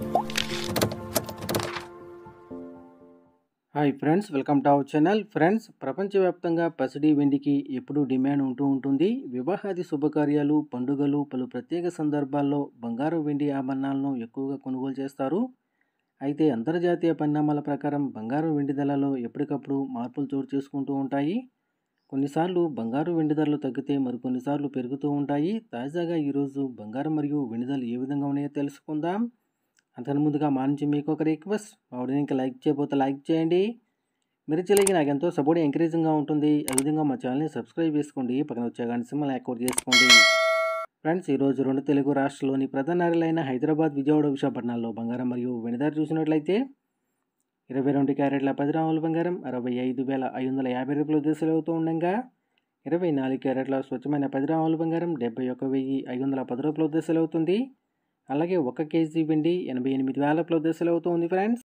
hi friends welcome to our channel friends ప్రపంచవ్యాప్తంగా పసిడి వెండికి ఎప్పుడూ డిమాండ్ ఉంటూ ఉంటుంది వివాహాది శుభకార్యాలు పండుగలు పలు ప్రత్యేక సందర్భాల్లో బంగారు వెండి ఆభరణాలను ఎక్కువగా కొనుగోలు చేస్తారు అయితే అంతర్జాతీయ పరిణామాల ప్రకారం బంగారు వెండి ధరలలో ఎప్పటికప్పుడు మార్పులు చోటు చేసుకుంటూ ఉంటాయి కొన్నిసార్లు బంగారు వెండి ధరలు తగ్గితే మరికొన్నిసార్లు పెరుగుతూ ఉంటాయి తాజాగా ఈరోజు బంగారం మరియు వెండి ధరలు ఏ విధంగా ఉన్నాయో తెలుసుకుందాం అంతకు ముందుగా మా నుంచి మీకు ఒక రిక్వెస్ట్ మా వీడియోని ఇంకా లైక్ చేయబోతే లైక్ చేయండి మీరు చేయలేక నాకు ఎంతో సపోర్ట్ ఎంకరేజింగ్గా ఉంటుంది అదేవిధంగా మా ఛానల్ని సబ్స్క్రైబ్ చేసుకోండి పక్కన వచ్చే గంట సింబల్ యాక్టివేట్ చేసుకోండి ఫ్రెండ్స్ ఈరోజు రెండు తెలుగు రాష్ట్రాల్లోని ప్రధాన నగరాలైన హైదరాబాద్ విజయవాడ విశాఖపట్నాల్లో బంగారం మరియు వెనుదారు చూసినట్లయితే ఇరవై రెండు క్యారెట్ల పది రాముల బంగారం అరవై ఐదు వేల ఐదు వందల యాభై రూపాయల దశలు అవుతూ ఉండగా ఇరవై నాలుగు క్యారెట్ల స్వచ్ఛమైన పది రాముల బంగారం డెబ్బై ఒక వెయ్యి ఐదు వందల పది రూపాయల దశలు అవుతుంది అలాగే ఒక కేజీ వెండి ఎనభై ఎనిమిది వేల దశలు అవుతుంది ఫ్రెండ్స్